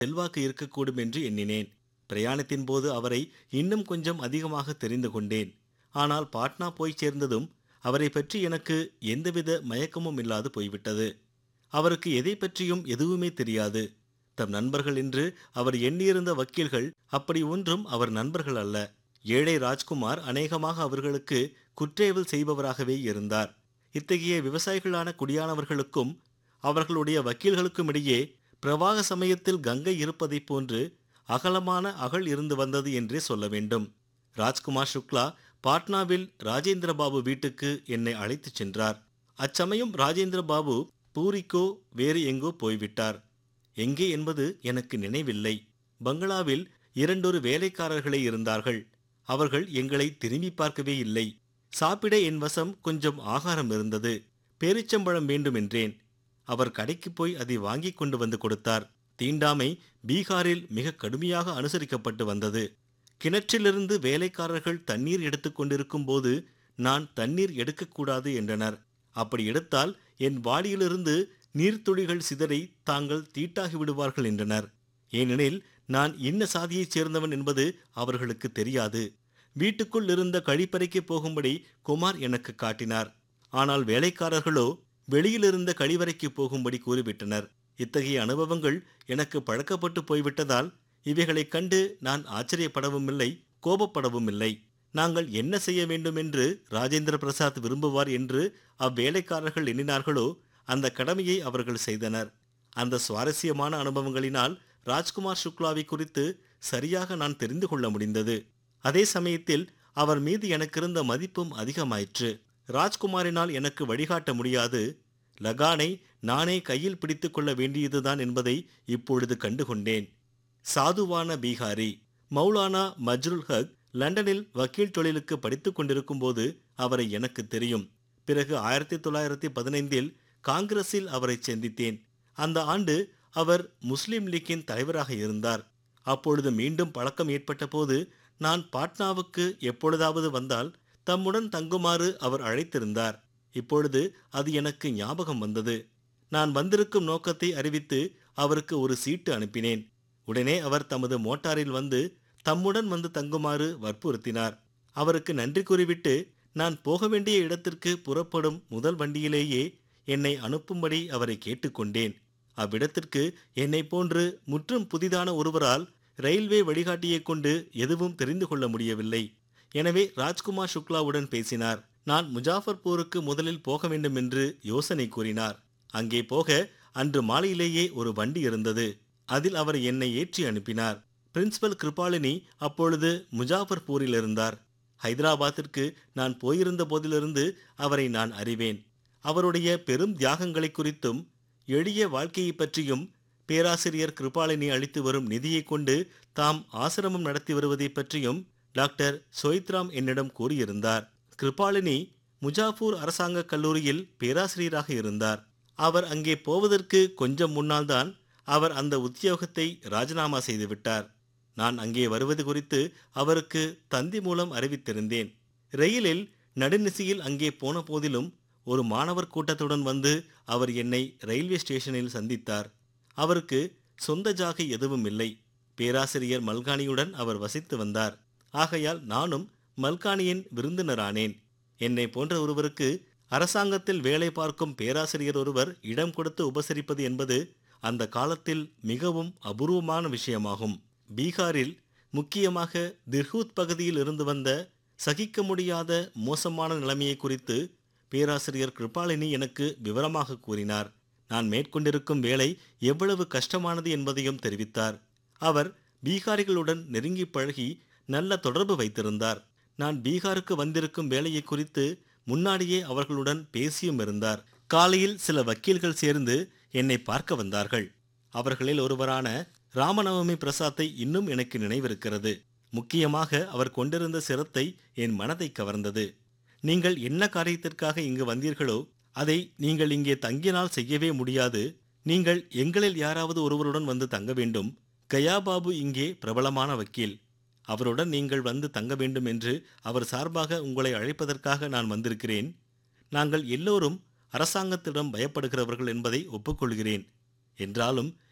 செல்வாக்கு இருக்கக்கூடும் என்று எண்ணினேன் பிரயாணத்தின் போது அவரை இன்னும் கொஞ்சம் அதிகமாக தெரிந்து கொண்டேன் ஆனால் பாட்னா போய் சேர்ந்ததும் அவரை பற்றி எனக்கு எந்தவித மயக்கமும் இல்லாது போய்விட்டது அவருக்கு எதை பற்றியும் எதுவுமே தெரியாது தம் நண்பர்கள் என்று அவர் எண்ணியிருந்த வக்கீல்கள் அப்படி ஒன்றும் அவர் நண்பர்கள் அல்ல ஏழை ராஜ்குமார் அநேகமாக அவர்களுக்கு குற்றேவல் செய்பவராகவே இருந்தார் இத்தகைய விவசாயிகளான குடியானவர்களுக்கும் அவர்களுடைய வக்கீல்களுக்கும் இடையே பிரவாக சமயத்தில் கங்கை இருப்பதைப் போன்று அகலமான அகல் இருந்து வந்தது என்றே சொல்ல வேண்டும் ராஜ்குமார் சுக்லா பாட்னாவில் ராஜேந்திர பாபு வீட்டுக்கு என்னை அழைத்துச் சென்றார் அச்சமயம் ராஜேந்திர பாபு பூரிக்கோ வேறு எங்கோ போய்விட்டார் எங்கே என்பது எனக்கு நினைவில்லை பங்களாவில் இரண்டொரு வேலைக்காரர்களே இருந்தார்கள் அவர்கள் எங்களை திரும்பி பார்க்கவே இல்லை சாப்பிட என் வசம் கொஞ்சம் ஆகாரம் இருந்தது பேரிச்சம்பழம் வேண்டும் என்றேன் அவர் கடைக்கு போய் அதை வாங்கிக் கொண்டு வந்து கொடுத்தார் தீண்டாமை பீகாரில் மிக கடுமையாக அனுசரிக்கப்பட்டு வந்தது கிணற்றிலிருந்து வேலைக்காரர்கள் தண்ணீர் எடுத்துக் கொண்டிருக்கும் போது நான் தண்ணீர் எடுக்கக்கூடாது என்றனர் அப்படி எடுத்தால் என் வாடியிலிருந்து நீர்த்துளிகள் சிதறி தாங்கள் தீட்டாகி விடுவார்கள் என்றனர் ஏனெனில் நான் இன்ன சாதியைச் சேர்ந்தவன் என்பது அவர்களுக்கு தெரியாது வீட்டுக்குள் இருந்த கழிப்பறைக்கு போகும்படி குமார் எனக்கு காட்டினார் ஆனால் வேலைக்காரர்களோ வெளியிலிருந்த கழிவறைக்கு போகும்படி கூறிவிட்டனர் இத்தகைய அனுபவங்கள் எனக்கு பழக்கப்பட்டு போய்விட்டதால் இவைகளைக் கண்டு நான் ஆச்சரியப்படவும் இல்லை கோபப்படவும் இல்லை நாங்கள் என்ன செய்ய வேண்டும் என்று ராஜேந்திர பிரசாத் விரும்புவார் என்று அவ்வேலைக்காரர்கள் எண்ணினார்களோ அந்த கடமையை அவர்கள் செய்தனர் அந்த சுவாரஸ்யமான அனுபவங்களினால் ராஜ்குமார் சுக்லாவை குறித்து சரியாக நான் தெரிந்து கொள்ள முடிந்தது அதே சமயத்தில் அவர் மீது எனக்கிருந்த மதிப்பும் அதிகமாயிற்று ராஜ்குமாரினால் எனக்கு வழிகாட்ட முடியாது லகானை நானே கையில் பிடித்துக் கொள்ள வேண்டியதுதான் என்பதை இப்பொழுது கண்டுகொண்டேன் சாதுவான பீகாரி மௌலானா மஜ்ருல் ஹக் லண்டனில் வக்கீல் தொழிலுக்கு படித்துக் கொண்டிருக்கும் போது அவரை எனக்கு தெரியும் பிறகு ஆயிரத்தி தொள்ளாயிரத்தி பதினைந்தில் காங்கிரஸில் அவரை சந்தித்தேன் அந்த ஆண்டு அவர் முஸ்லிம் லீக்கின் தலைவராக இருந்தார் அப்பொழுது மீண்டும் பழக்கம் ஏற்பட்ட போது நான் பாட்னாவுக்கு எப்பொழுதாவது வந்தால் தம்முடன் தங்குமாறு அவர் அழைத்திருந்தார் இப்பொழுது அது எனக்கு ஞாபகம் வந்தது நான் வந்திருக்கும் நோக்கத்தை அறிவித்து அவருக்கு ஒரு சீட்டு அனுப்பினேன் உடனே அவர் தமது மோட்டாரில் வந்து தம்முடன் வந்து தங்குமாறு வற்புறுத்தினார் அவருக்கு நன்றி கூறிவிட்டு நான் போக வேண்டிய இடத்திற்கு புறப்படும் முதல் வண்டியிலேயே என்னை அனுப்பும்படி அவரை கேட்டுக்கொண்டேன் அவ்விடத்திற்கு என்னை போன்று முற்றும் புதிதான ஒருவரால் ரயில்வே வழிகாட்டியைக் கொண்டு எதுவும் தெரிந்து கொள்ள முடியவில்லை எனவே ராஜ்குமார் சுக்லாவுடன் பேசினார் நான் முஜாஃபர்பூருக்கு முதலில் போக வேண்டும் என்று யோசனை கூறினார் அங்கே போக அன்று மாலையிலேயே ஒரு வண்டி இருந்தது அதில் அவர் என்னை ஏற்றி அனுப்பினார் பிரின்சிபல் கிருபாலினி அப்பொழுது முஜாஃபர்பூரில் இருந்தார் ஹைதராபாத்திற்கு நான் போயிருந்த போதிலிருந்து அவரை நான் அறிவேன் அவருடைய பெரும் தியாகங்களை குறித்தும் எளிய வாழ்க்கையை பற்றியும் பேராசிரியர் கிருபாலினி அளித்து வரும் நிதியை கொண்டு தாம் ஆசிரமம் நடத்தி வருவதை பற்றியும் டாக்டர் சொய்த்ராம் என்னிடம் கூறியிருந்தார் கிருபாலினி முஜாஃபூர் அரசாங்க கல்லூரியில் பேராசிரியராக இருந்தார் அவர் அங்கே போவதற்கு கொஞ்சம் முன்னால்தான் அவர் அந்த உத்தியோகத்தை ராஜினாமா செய்துவிட்டார் நான் அங்கே வருவது குறித்து அவருக்கு தந்தி மூலம் அறிவித்திருந்தேன் ரயிலில் நடுநிசியில் அங்கே போன போதிலும் ஒரு மாணவர் கூட்டத்துடன் வந்து அவர் என்னை ரயில்வே ஸ்டேஷனில் சந்தித்தார் அவருக்கு சொந்த ஜாகை எதுவும் இல்லை பேராசிரியர் மல்கானியுடன் அவர் வசித்து வந்தார் ஆகையால் நானும் மல்கானியின் விருந்தினரானேன் என்னை போன்ற ஒருவருக்கு அரசாங்கத்தில் வேலை பார்க்கும் பேராசிரியர் ஒருவர் இடம் கொடுத்து உபசரிப்பது என்பது அந்த காலத்தில் மிகவும் அபூர்வமான விஷயமாகும் பீகாரில் முக்கியமாக திர்ஹூத் பகுதியில் இருந்து வந்த சகிக்க முடியாத மோசமான நிலைமையை குறித்து பேராசிரியர் கிருபாலினி எனக்கு விவரமாக கூறினார் நான் மேற்கொண்டிருக்கும் வேலை எவ்வளவு கஷ்டமானது என்பதையும் தெரிவித்தார் அவர் பீகாரிகளுடன் நெருங்கி பழகி நல்ல தொடர்பு வைத்திருந்தார் நான் பீகாருக்கு வந்திருக்கும் வேலையை குறித்து முன்னாடியே அவர்களுடன் பேசியும் இருந்தார் காலையில் சில வக்கீல்கள் சேர்ந்து என்னை பார்க்க வந்தார்கள் அவர்களில் ஒருவரான ராமநவமி பிரசாத்தை இன்னும் எனக்கு நினைவிருக்கிறது முக்கியமாக அவர் கொண்டிருந்த சிரத்தை என் மனதை கவர்ந்தது நீங்கள் என்ன காரியத்திற்காக இங்கு வந்தீர்களோ அதை நீங்கள் இங்கே தங்கினால் செய்யவே முடியாது நீங்கள் எங்களில் யாராவது ஒருவருடன் வந்து தங்க வேண்டும் கயாபாபு இங்கே பிரபலமான வக்கீல் அவருடன் நீங்கள் வந்து தங்க வேண்டும் என்று அவர் சார்பாக உங்களை அழைப்பதற்காக நான் வந்திருக்கிறேன் நாங்கள் எல்லோரும் அரசாங்கத்திடம் பயப்படுகிறவர்கள் என்பதை ஒப்புக்கொள்கிறேன் என்றாலும்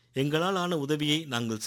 எங்களால் ஆன உதவியை நாங்கள்